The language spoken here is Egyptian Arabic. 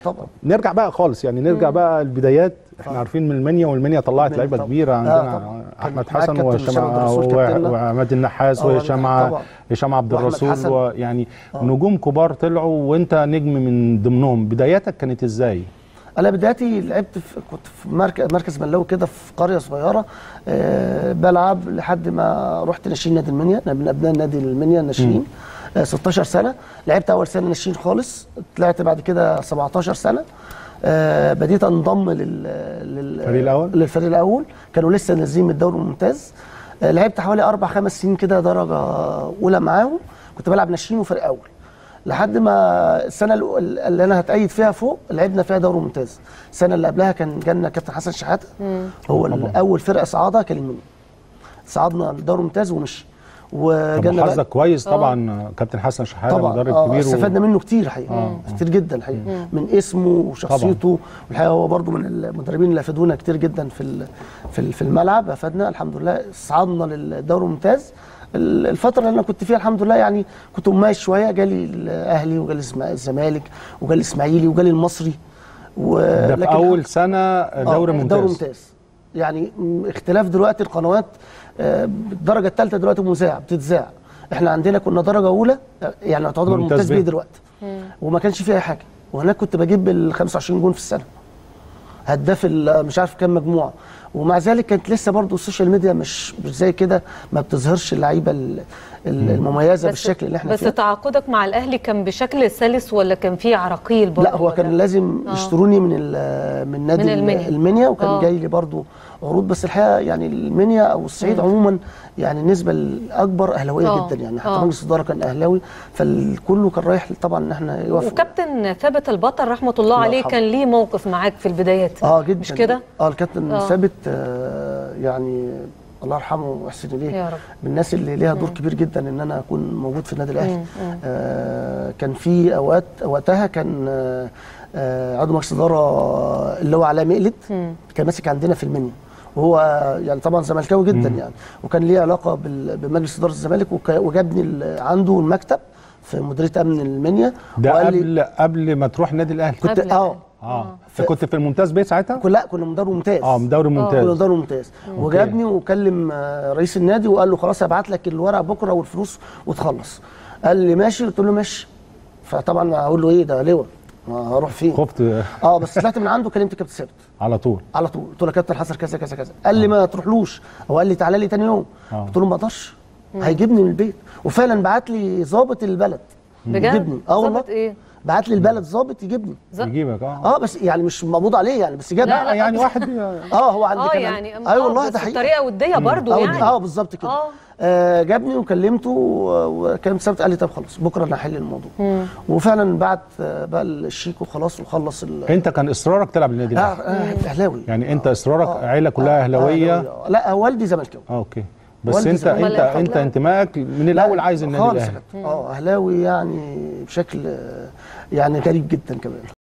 طبعا نرجع بقى خالص يعني نرجع بقى البدايات احنا عارفين من المنيا والمنيا طلعت المنيا لعيبه طبعا. كبيره آه عندنا طبعا. احمد كان معاك حسن كابتن وهشام هشام عبد الرسول و- كابتننا. وعماد النحاس آه، وهشام طبعا. هشام عبد وأحمد الرسول حسن. ويعني آه. نجوم كبار طلعوا وانت نجم من ضمنهم بداياتك كانت ازاي؟ انا بدايتي لعبت في كنت في مركز مركز ملاوي كده في قريه صغيره أه بلعب لحد ما رحت ناشئين نادي المنيا انا من ابناء نادي المنيا الناشئين أه 16 سنه لعبت اول سنه ناشئين خالص طلعت بعد كده 17 سنه أه بديت انضم لل لل الفريق الأول؟ للفريق الاول كانوا لسه نازلين من الدوري الممتاز أه لعبت حوالي اربع خمس سنين كده درجه اولى معاهم كنت بلعب ناشئين وفريق اول لحد ما السنه الأو- اللي انا هتأيد فيها فوق لعبنا فيها دوري ممتاز السنه اللي قبلها كان جالنا كابتن حسن شحاته هو طبعاً. اول فرقه صعدها كان المنيا صعدنا الدوري الممتاز ومشي طب وجالنا بقى- حظك كويس طبعا كابتن حسن شحاته طبعا مدرب آه، كبير و- استفدنا منه كتير حقيقه كتير جدا حقيقه من اسمه وشخصيته والحقيقه هو برضو من المدربين اللي افادونا كتير جدا في ال- في ال- في الملعب افادنا الحمد لله صعدنا للدوري الممتاز ال- الفتره اللي انا كنت فيها الحمد لله يعني كنت مميز شويه جالي الاهلي وجالي الإسما- الزمالك وجالي الاسماعيلي وجالي المصري و ده في لكن اول سنه دوري آه، ممتاز دوري ممتاز يعني م- اختلاف دلوقتي القنوات آه، الدرجه الثالثه دلوقتي مذاع بتتذاع احنا عندنا كنا درجه اولى آه، يعني تعتبر ممتاز ممتاز بيه. بيه دلوقتي وما كانش فيها اي حاجه وهناك كنت بجيب بال 25 جون في السنه هداف ال- مش عارف كام مجموعه ومع ذلك كانت لسه برضو السوشيال ميديا مش مش زي كده ما بتظهرش اللعيبه ال- ال- المميزه بالشكل اللي احنا بس فيه تعاقدك مع الاهلي كان بشكل سلس ولا كان فيه عراقيل برضه لا هو كان ولا؟ لازم آه. يشتروني من ال- من نادي من من المنيا. المنيا, المنيا وكان آه. جاي لي برضو عروض بس الحقيقه يعني المنيا او الصعيد عموما يعني النسبه الاكبر اهلاويه آه. جدا يعني حتى آه. مجلس الاداره كان اهلاوي فالكل كان رايح طبعا ان احنا يوافق وكابتن ثابت البطل رحمه الله الله عليه يرحمه. كان ليه موقف معاك في البدايات اه جدا مش كده؟ اه الكابتن آه. ثابت آه يعني الله يرحمه ويحسن اليه يا رب. من الناس اللي ليها دور كبير جدا ان انا اكون موجود في النادي الاهلي آه كان في اوقات وقتها كان آه آه عضو مجلس اداره اللي هو علاء مقلد كان ماسك عندنا في المنيا وهو يعني طبعا زملكاوي جدا يعني وكان ليه علاقه بال- بمجلس اداره الزمالك وك- وجابني ال- عنده المكتب في مديريه امن المنيا ده وقال لي قبل قبل ما تروح النادي الاهلي كنت قبل اه اه انت كنت في الممتاز بيه ساعتها؟ كنا- لا كنا مدرب ممتاز اه دوري كنا ممتاز دوري ممتاز وجابني وكلم آه، رئيس النادي وقال له خلاص هبعت لك الورق بكره والفلوس وتخلص قال لي ماشي قلت له ماشي فطبعا هقول له ايه ده لواء ما هروح فين خفت اه بس طلعت من عنده كلمت كابتن ثابت على طول على طول قلت له يا كابتن حصل كذا كذا كذا قال لي ما تروحلوش هو قال لي تعالى لي تاني يوم آه. قلت له ما اقدرش هيجيبني من البيت وفعلا بعت لي ظابط البلد بجد؟ يجيبني اه والله ظابط ايه؟ بعت لي البلد ظابط يجيبني ز- يجيبك اه اه بس يعني مش مقبوض عليه يعني بس جابني لا، لا، يعني واحد اه هو عندي اه كان يعني ايوه والله بس ده حقيقي بطريقه وديه برضه اه يعني اه بالظبط كده آه. آه جابني وكلمته و- وكان ثابت قال لي طب خلاص بكره انا هحل الموضوع وفعلا بعت آه، بقى الشيك وخلاص وخلص ال انت كان اصرارك تلعب النادي لا الاهلي آه، اهلاوي يعني انت اصرارك آه. عيله كلها آه، اهلاويه أهلاوي. لا والدي زملكاوي اه اوكي بس والدي انت زملكاوي. انت أمال انت الأهلي؟ انتمائك من الاول عايز النادي خالص الاهلي اه اهلاوي يعني بشكل آه، يعني غريب جدا كمان